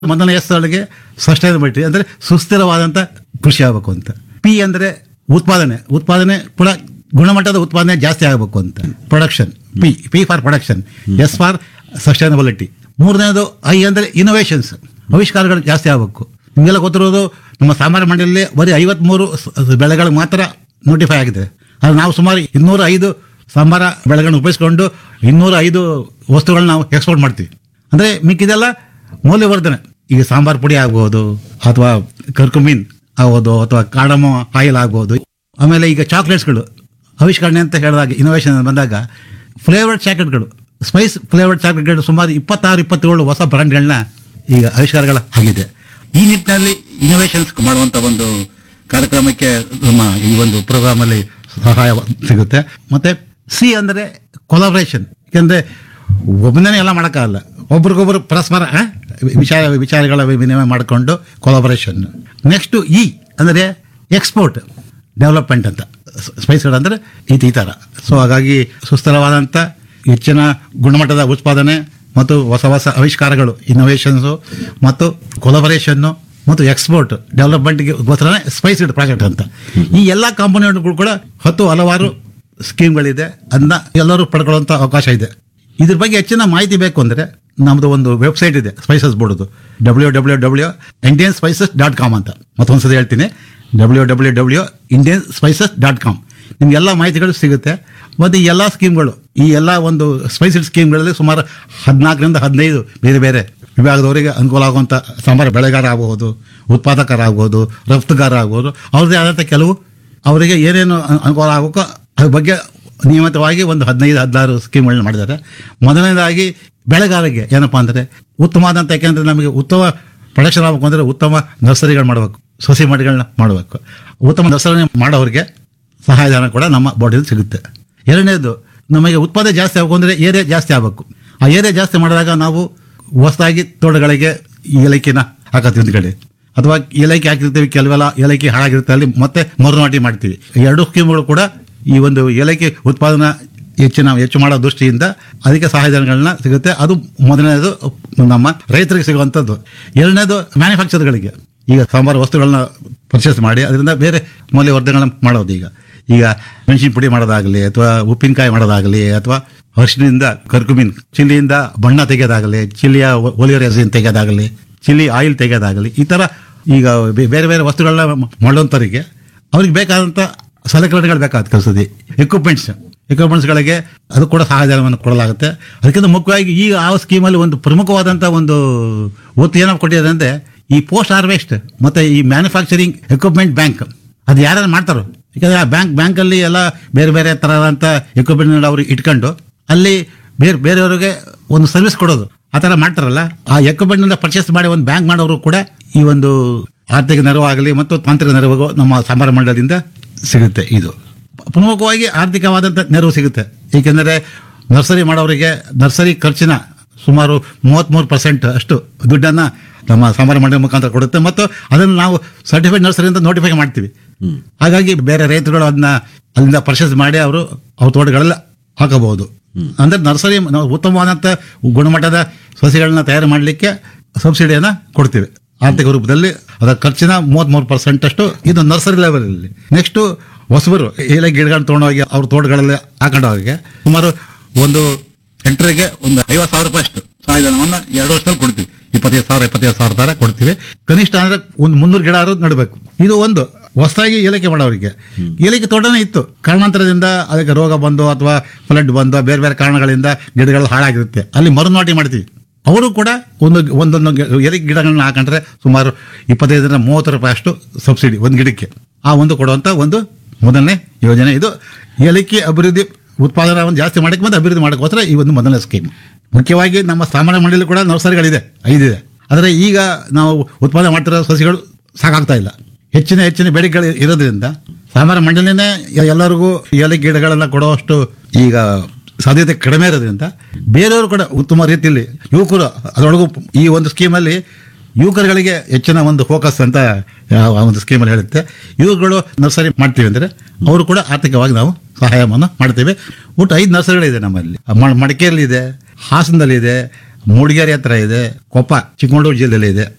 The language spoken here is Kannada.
ಮೊದಲನೇ ಹೆಸರಿಗೆ ಸಸ್ಟೈನಬಿಲಿಟಿ ಅಂದರೆ ಸುಸ್ಥಿರವಾದಂಥ ಕೃಷಿ ಆಗಬೇಕು ಅಂತ ಪಿ ಅಂದರೆ ಉತ್ಪಾದನೆ ಉತ್ಪಾದನೆ ಕೂಡ ಗುಣಮಟ್ಟದ ಉತ್ಪಾದನೆ ಜಾಸ್ತಿ ಆಗಬೇಕು ಅಂತ production P P for production S for sustainability ಮೂರನೇದು ಐ ಅಂದರೆ ಇನೋವೇಷನ್ಸ್ ಆವಿಷ್ಕಾರಗಳು ಜಾಸ್ತಿ ಆಗಬೇಕು ನಿಮಗೆಲ್ಲ ಗೊತ್ತಿರೋದು ನಮ್ಮ ಸಾಂಬಾರು ಮಂಡಳಿಯಲ್ಲಿ ಬರೀ ಐವತ್ಮೂರು ಬೆಳೆಗಳು ಮಾತ್ರ ನೋಟಿಫೈ ಆಗಿದೆ ಆದರೆ ನಾವು ಸುಮಾರು ಇನ್ನೂರ ಐದು ಸಾಂಬಾರ ಬೆಳೆಗಳನ್ನು ಉಪಯೋಗಿಸ್ಕೊಂಡು ಇನ್ನೂರ ಐದು ವಸ್ತುಗಳನ್ನ ನಾವು ಎಕ್ಸ್ಪೋರ್ಟ್ ಮಾಡ್ತೀವಿ ಅಂದರೆ ಮಿಕ್ಕಿದೆಲ್ಲ ಮೌಲ್ಯವರ್ಧನೆ ಈಗ ಸಾಂಬಾರ್ ಪುಡಿ ಆಗ್ಬೋದು ಅಥವಾ ಕರ್ಕುಮೀನ್ ಆಗ್ಬೋದು ಅಥವಾ ಕಾಡಮೋ ಆಯಿಲ್ ಆಗ್ಬೋದು ಆಮೇಲೆ ಈಗ ಚಾಕ್ಲೇಟ್ಸ್ಗಳು ಆವಿಷ್ಕರಣೆ ಅಂತ ಹೇಳಿದಾಗ ಇನೋವೇಷನ್ ಬಂದಾಗ ಫ್ಲೇವರ್ಡ್ ಚಾಕ್ಲೇಟ್ಗಳು ಸ್ಪೈಸ್ ಫ್ಲೇವರ್ಡ್ ಚಾಕ್ಲೇಟ್ಗಳು ಸುಮಾರು ಇಪ್ಪತ್ತಾರು ಇಪ್ಪತ್ತೇಳು ಹೊಸ ಬ್ರ್ಯಾಂಡ್ಗಳನ್ನ ಈಗ ಆವಿಷ್ಕಾರಗಳ ಆಗಿದೆ ಈ ನಿಟ್ಟಿನಲ್ಲಿ ಇನೋವೇಷನ್ಸ್ ಮಾಡುವಂಥ ಒಂದು ಕಾರ್ಯಕ್ರಮಕ್ಕೆ ನಮ್ಮ ಈ ಒಂದು ಪ್ರೋಗ್ರಾಮ್ ಅಲ್ಲಿ ಸಹಾಯ ಸಿಗುತ್ತೆ ಮತ್ತೆ ಸಿ ಅಂದರೆ ಕೊಲಾಬ್ರೇಷನ್ ಯಾಕೆಂದ್ರೆ ಒಬ್ಬನೇ ಎಲ್ಲ ಮಾಡೋಕ್ಕಾಗಲ್ಲ ಒಬ್ರಿಗೊಬ್ರು ಪರಸ್ಪರ ಆ, ವಿಚಾರ ವಿಚಾರಗಳ ವಿನಿಮಯ ಮಾಡಿಕೊಂಡು ಕೊಲಾಬರೇಷನ್ ನೆಕ್ಸ್ಟ್ ಇ ಅಂದರೆ ಎಕ್ಸ್ಪೋರ್ಟ್ ಡೆವಲಪ್ಮೆಂಟ್ ಅಂತ ಸ್ಪೈಸ್ಗಳು ಅಂದರೆ ಇದು ಈ ಥರ ಸೊ ಹಾಗಾಗಿ ಸುಸ್ಥಿರವಾದಂಥ ಹೆಚ್ಚಿನ ಗುಣಮಟ್ಟದ ಉತ್ಪಾದನೆ ಮತ್ತು ಹೊಸ ಹೊಸ ಆವಿಷ್ಕಾರಗಳು ಇನೋವೇಷನ್ಸು ಮತ್ತು ಕೊಲಾಬರೇಷನ್ನು ಮತ್ತು ಎಕ್ಸ್ಪೋರ್ಟ್ ಡೆವಲಪ್ಮೆಂಟ್ಗೆ ಗೋಸ್ಕರ ಸ್ಪೈಸ್ಡ್ ಪ್ರಾಜೆಕ್ಟ್ ಅಂತ ಈ ಎಲ್ಲ ಕಾಂಪೋನೆಂಟ್ಗಳು ಕೂಡ ಹತ್ತು ಹಲವಾರು ಸ್ಕೀಮ್ಗಳಿದೆ ಅದನ್ನ ಎಲ್ಲರೂ ಪಡ್ಕೊಳ್ಳುವಂಥ ಅವಕಾಶ ಇದೆ ಇದ್ರ ಬಗ್ಗೆ ಹೆಚ್ಚಿನ ಮಾಹಿತಿ ಬೇಕು ಅಂದರೆ ನಮ್ಮದು ಒಂದು ವೆಬ್ಸೈಟ್ ಇದೆ ಸ್ಪೈಸಸ್ ಬೋರ್ಡ್ದು W W W Indian spices dot com ಅಂತ ಮತ್ತೊಂದು ಸತಿ ಹೇಳ್ತೀನಿ W W W Indian spices dot com ನಿಮ್ಗೆಲ್ಲ ಮಾಹಿತಿಗಳು ಸಿಗುತ್ತೆ ಮತ್ತು ಈ ಎಲ್ಲ ಸ್ಕೀಮ್ಗಳು ಈ ಎಲ್ಲ ಒಂದು ಸ್ಪೈಸಸ್ ಸ್ಕೀಮ್ಗಳಲ್ಲಿ ಸುಮಾರು ಹದಿನಾಲ್ಕರಿಂದ ಹದಿನೈದು ಬೇರೆ ಬೇರೆ ವಿಭಾಗದವರಿಗೆ ಅನುಕೂಲ ಆಗುವಂಥ ಸಾಂಬಾರ ಬೆಳೆಗಾರ ಆಗಬಹುದು ಉತ್ಪಾದಕರ ಆಗ್ಬೋದು ರಫ್ತುಗಾರ ಆಗ್ಬೋದು ಅವ್ರದ್ದೇ ಆದಂಥ ಕೆಲವು ಅವರಿಗೆ ಏನೇನು ಅನ್- ಅನುಕೂಲ ಆಗಬೇಕೋ ಅದ್ರ ಬಗ್ಗೆ ನಿಯಮಿತವಾಗಿ ಒಂದು ಹದಿನೈದು ಹದಿನಾರು ಸ್ಕೀಮ್ಗಳನ್ನ ಮಾಡಿದ್ದಾರೆ ಮೊದಲನೇದಾಗಿ ಬೆಳೆಗಾರರಿಗೆ ಏನಪ್ಪಾ ಅಂದರೆ ಉತ್ತಮವಾದಂಥ ಯಾಕೆಂದರೆ ನಮಗೆ ಉತ್ತಮ ಪ್ರೊಡಕ್ಷನ್ ಆಗಬೇಕು ಅಂದರೆ ಉತ್ತಮ ನರ್ಸರಿಗಳು ಮಾಡಬೇಕು ಸಸಿ ಮಡಿಗಳನ್ನ ಮಾಡಬೇಕು ಉತ್ತಮ ನರ್ಸರಿ ಮಾಡೋರಿಗೆ ಸಹಾಯಧನ ಕೂಡ ನಮ್ಮ ಬಾಡಿಯಲ್ಲಿ ಸಿಗುತ್ತೆ ಎರಡನೇದು ನಮಗೆ ಉತ್ಪಾದನೆ ಜಾಸ್ತಿ ಆಗಬೇಕು ಅಂದರೆ ಏರಿಯಾ ಜಾಸ್ತಿ ಆಗಬೇಕು ಆ ಏರಿಯಾ ಜಾಸ್ತಿ ಮಾಡಿದಾಗ ನಾವು ಹೊಸದಾಗಿ ತೋಟಗಳಿಗೆ ಏಲಕ್ಕಿನ ಹಾಕತ್ತೀವಿ ಒಂದು ಕಡೆ ಅಥವಾ ಏಲಕ್ಕಿ ಹಾಕಿರ್ತೀವಿ ಕೆಲವೆಲ್ಲ ಏಲಕ್ಕಿ ಹಾಳಾಗಿರುತ್ತೆ ಅಲ್ಲಿ ಮತ್ತೆ ಮರುನಾಟಿ ಮಾಡ್ತೀವಿ ಈ ಎರಡು ಸ್ಕೀಮ್ಗಳು ಕೂಡ ಈ ಒಂದು ಏಲಕ್ಕಿ ಉತ್ಪಾದನಾ ಹೆಚ್ಚಿನ ಹೆಚ್ಚು ಮಾಡೋ ದೃಷ್ಟಿಯಿಂದ ಅದಕ್ಕೆ ಸಹಾಯಧನಗಳನ್ನ ಸಿಗುತ್ತೆ ಅದು ಮೊದಲನೇದು ನಮ್ಮ ರೈತರಿಗೆ ಸಿಗುವಂಥದ್ದು ಎರಡನೇದು ಮ್ಯಾನುಫ್ಯಾಕ್ಚರ್ಗಳಿಗೆ ಈಗ ಸಾಂಬಾರು ವಸ್ತುಗಳನ್ನ ಪರ್ಚೇಸ್ ಮಾಡಿ ಅದರಿಂದ ಬೇರೆ ಮೌಲ್ಯವರ್ಧನೆಗಳನ್ನ ಮಾಡೋದು ಈಗ ಈಗ ಮೆಣಸಿನ ಪುಡಿ ಮಾಡೋದಾಗಲಿ ಅಥವಾ ಉಪ್ಪಿನಕಾಯಿ ಮಾಡೋದಾಗಲಿ ಅಥವಾ ಅರಿಶಿನಿಂದ ಕರ್ಕುಮೀನ್ ಚಿಲ್ಲಿಯಿಂದ ಬಣ್ಣ ತೆಗೆಯೋದಾಗಲಿ ಚಿಲ್ಲಿಯ ಒಲಿಯೋ ರೆಸಿನ್ ತೆಗೆಯೋದಾಗಲಿ ಚಿಲ್ಲಿ ಆಯಿಲ್ ತೆಗೆಯೋದಾಗಲಿ ಈ ಥರ ಈಗ ಬೇ- ಬೇರೆ ಬೇರೆ ವಸ್ತುಗಳನ್ನ ಮಾಡೋಂಥವ್ರಿಗೆ ಅವ್ರಿಗೆ ಬೇಕಾದಂಥ ಸಲಕರಣೆಗಳು ಬೇಕಾದ ಕೆಲಸದಿ ಎಕ್ವಿಪ್ಮೆಂಟ್ಸ್ ಎಕ್ವಿಪ್ಮೆಂಟ್ಸ್ಗಳಿಗೆ ಅದು ಕೂಡ ಸಹಾಯಧನವನ್ನು ಕೊಡಲಾಗುತ್ತೆ ಅದಕ್ಕಿಂತ ಮುಖ್ಯವಾಗಿ ಈಗ ಆ ಸ್ಕೀಮಲ್ಲಿ ಒಂದು ಪ್ರಮುಖವಾದಂಥ ಒಂದು ಒತ್ತು ಏನೋ ಕೊಟ್ಟಿದೆ ಅಂದರೆ ಈ ಪೋಸ್ಟ್ ಹಾರ್ವೆಸ್ಟ್ ಮತ್ತು ಈ ಮ್ಯಾನುಫ್ಯಾಕ್ಚರಿಂಗ್ ಎಕ್ವಿಪ್ಮೆಂಟ್ ಬ್ಯಾಂಕ್ ಅದು ಯಾರು ಮಾಡ್ತಾರೋ ಯಾಕಂದರೆ ಆ ಬ್ಯಾಂಕ್ ಬ್ಯಾಂಕಲ್ಲಿ ಎಲ್ಲ ಬೇರೆ ಬೇರೆ ಥರದಂಥ ಎಕ್ವಿಪ್ಮೆಂಟ್ ಅವ್ರಿಗೆ ಇಟ್ಕೊಂಡು ಅಲ್ಲಿ ಬೇರೆ ಬೇರೆಯವರಿಗೆ ಒಂದು ಸರ್ವಿಸ್ ಕೊಡೋದು ಆ ಥರ ಮಾಡ್ತಾರಲ್ಲ ಆ ಎಕ್ವಿಪ್ಮೆಂಟ್ನಿಂದ ಪರ್ಚೇಸ್ ಮಾಡಿ ಒಂದು ಬ್ಯಾಂಕ್ ಮಾಡೋರು ಕೂಡ ಈ ಒಂದು ಆರ್ಥಿಕ ನೆರವು ಆಗಲಿ ಮತ್ತು ತಾಂತ್ರಿಕ ನೆರವು ನಮ್ಮ ಸಂಬಾರ ಮಂಡಲದಿಂದ ಸಿಗುತ್ತೆ ಇದು ಪ್ರಮುಖವಾಗಿ ಆರ್ಥಿಕವಾದಂಥ ನೆರವು ಸಿಗುತ್ತೆ ಏಕೆಂದರೆ ನರ್ಸರಿ ಮಾಡೋರಿಗೆ ನರ್ಸರಿ ಖರ್ಚಿನ ಸುಮಾರು ಮೂವತ್ತ್ಮೂರು ಪರ್ಸೆಂಟ್ ಅಷ್ಟು ದುಡ್ಡನ್ನು ನಮ್ಮ ಸಂಬಾರ ಮಂಡಳಿ ಮುಖಾಂತರ ಕೊಡುತ್ತೆ ಮತ್ತು ಅದನ್ನು ನಾವು ಸರ್ಟಿಫೈಡ್ ನರ್ಸರಿ ಅಂತ ನೋಟಿಫೈ ಮಾಡ್ತೀವಿ ಹಾಗಾಗಿ ಬೇರೆ ರೈತರುಗಳು ಅದನ್ನ ಅಲ್ಲಿಂದ ಪರ್ಚೇಸ್ ಮಾಡಿ ಅವರು ಅವ್ರ ತೋಟಗಳೆಲ್ಲ ಹಾಕಬಹುದು ಅಂದ್ರೆ ನರ್ಸರಿ ನಾವು ಉತ್ತಮವಾದಂಥ ಗುಣಮಟ್ಟದ ಸಸಿಗಳನ್ನ ತಯಾರು ಮಾಡಲಿಕ್ಕೆ ಸಬ್ಸಿಡಿಯನ್ನು ಕೊಡ್ತೀವಿ ಆರ್ಥಿಕ ರೂಪದಲ್ಲಿ ಅದರ ಖರ್ಚಿನ ಮೂವತ್ತ್ಮೂರು ಪರ್ಸೆಂಟ್ ಅಷ್ಟು ಇದು ನರ್ಸರಿ ಲೆವೆಲಲ್ಲಿ ನೆಕ್ಸ್ಟು ಹೊಸಬರು ಏಲೆ ಗಿಡಗಳನ್ನ ತೊಗೊಂಡೋಗಿ ಅವ್ರ ತೋಟಗಳಲ್ಲಿ ಹಾಕೊಂಡೋಗಿ ಸುಮಾರು ಒಂದು ಹೆಕ್ಟರ್ಗೆ ಒಂದು ಐವತ್ತು ಸಾವಿರ ರೂಪಾಯಿ ಅಷ್ಟು ಸಹಾಯಧನವನ್ನು ಎರಡು ವರ್ಷದಲ್ಲಿ ಕೊಡ್ತೀವಿ ಇಪ್ಪತ್ತೈದು ಸಾವಿರ ಇಪ್ಪತ್ತೈದು ಸಾವಿರ ತರ ಕೊಡ್ತೀವಿ ಕನಿಷ್ಠ ಅಂದ್ರೆ ಒಂದು ಮುನ್ನೂರು ಗಿಡ ಆದ್ರೂ ನಡಬೇಕು ಇದು ಒಂದು ಹೊಸದಾಗಿ ಏಲಕ್ಕಿ ಮಾಡೋರಿಗೆ ಏಲಕ್ಕಿ ತೋಟನೇ ಇತ್ತು ಕಾರಣಾಂತರದಿಂದ ಅದಕ್ಕೆ ರೋಗ ಬಂದು ಅಥವಾ ಫ್ಲಡ್ ಬಂದು ಬೇರೆ ಬೇರೆ ಕಾರಣಗಳಿಂದ ಗಿಡಗಳು ಹಾಳಾಗಿರುತ್ತೆ ಅಲ್ಲಿ ಮರುನಾಟಿ ಮಾಡ್ತೀವಿ ಅವರು ಕೂಡ ಒಂದು ಒಂದೊಂದು ಗಿ- ಏಲಕ್ಕಿ ಗಿಡಗಳನ್ನ ಹಾಕೊಂಡ್ರೆ ಸುಮಾರು ಇಪ್ಪತ್ತೈದರಿಂದ ಮೂವತ್ತು ರೂಪಾಯಿ ಅಷ್ಟು ಸಬ್ಸಿಡಿ ಒಂದು ಗಿಡಕ್ಕೆ ಆ ಒಂದು ಕೊಡುವಂಥ ಒಂದು ಮೊದಲನೇ ಯೋಜನೆ ಇದು ಏಲಕ್ಕಿ ಅಭಿವೃದ್ಧಿ ಉತ್ಪಾದನೆ ಒಂದು ಜಾಸ್ತಿ ಮಾಡಕ್ಕೆ ಮತ್ತೆ ಅಭಿವೃದ್ಧಿ ಮಾಡೋಕ್ಕೋಸ್ಕರ ಈ ಒಂದು ಮೊದಲನೇ ಸ್ಕೀಮ್ ಮುಖ್ಯವಾಗಿ ನಮ್ಮ ಸಾಮಾನ್ಯ ಮಂಡಳಿ ಕೂಡ ನರ್ಸರಿಗಳಿದೆ ಐದಿದೆ ಆದರೆ ಈಗ ನಾವು ಉತ್ಪಾದನೆ ಮಾಡ್ತಿರೋ ಸಸಿಗಳು ಸಾಕಾಗ್ತಾ ಇಲ್ಲ ಹೆಚ್ಚಿನ ಹೆಚ್ಚಿನ ಬೇಡಿಕೆಗಳು ಇರೋದ್ರಿಂದ ಸಾಮಾನ್ಯ ಮಂಡಳಿನೇ ಎ- ಎಲ್ಲರಿಗೂ ಎಲೆ ಗಿಡಗಳೆಲ್ಲ ಕೊಡುವಷ್ಟು ಈಗ ಸಾಧ್ಯತೆ ಕಡಿಮೆ ಇರೋದ್ರಿಂದ ಬೇರೆಯವರು ಕೂಡ ಉತ್ತಮ ರೀತಿಯಲ್ಲಿ ಯುವಕರು ಅದರೊಳಗೂ ಈ ಒಂದು ಸ್ಕೀಮಲ್ಲಿ ಯುವಕರುಗಳಿಗೆ ಹೆಚ್ಚಿನ ಒಂದು ಫೋಕಸ್ ಅಂತ ಆ ಒಂದು ಸ್ಕೀಮಲ್ಲಿ ಹೇಳುತ್ತೆ ಯುವಕರು ನರ್ಸರಿ ಮಾಡ್ತೀವಿ ಅಂದರೆ ಅವರು ಕೂಡ ಆರ್ಥಿಕವಾಗಿ ನಾವು ಸಹಾಯವನ್ನು ಮಾಡ್ತೇವೆ ಒಟ್ಟು ಐದು ನರ್ಸರಿಗಳಿದೆ ನಮ್ಮಲ್ಲಿ ಮ- ಮಡಿಕೇರಿಲಿದೆ ಹಾಸನದಲ್ಲಿದೆ ಮೂಡಿಗೆರೆ ಹತ್ರ ಇದೆ ಕೊಪ್ಪ ಚಿಕ್ಕಮಗಳೂರು ಜಿಲ್ಲೆಯಲ್ಲಿ ಇದೆ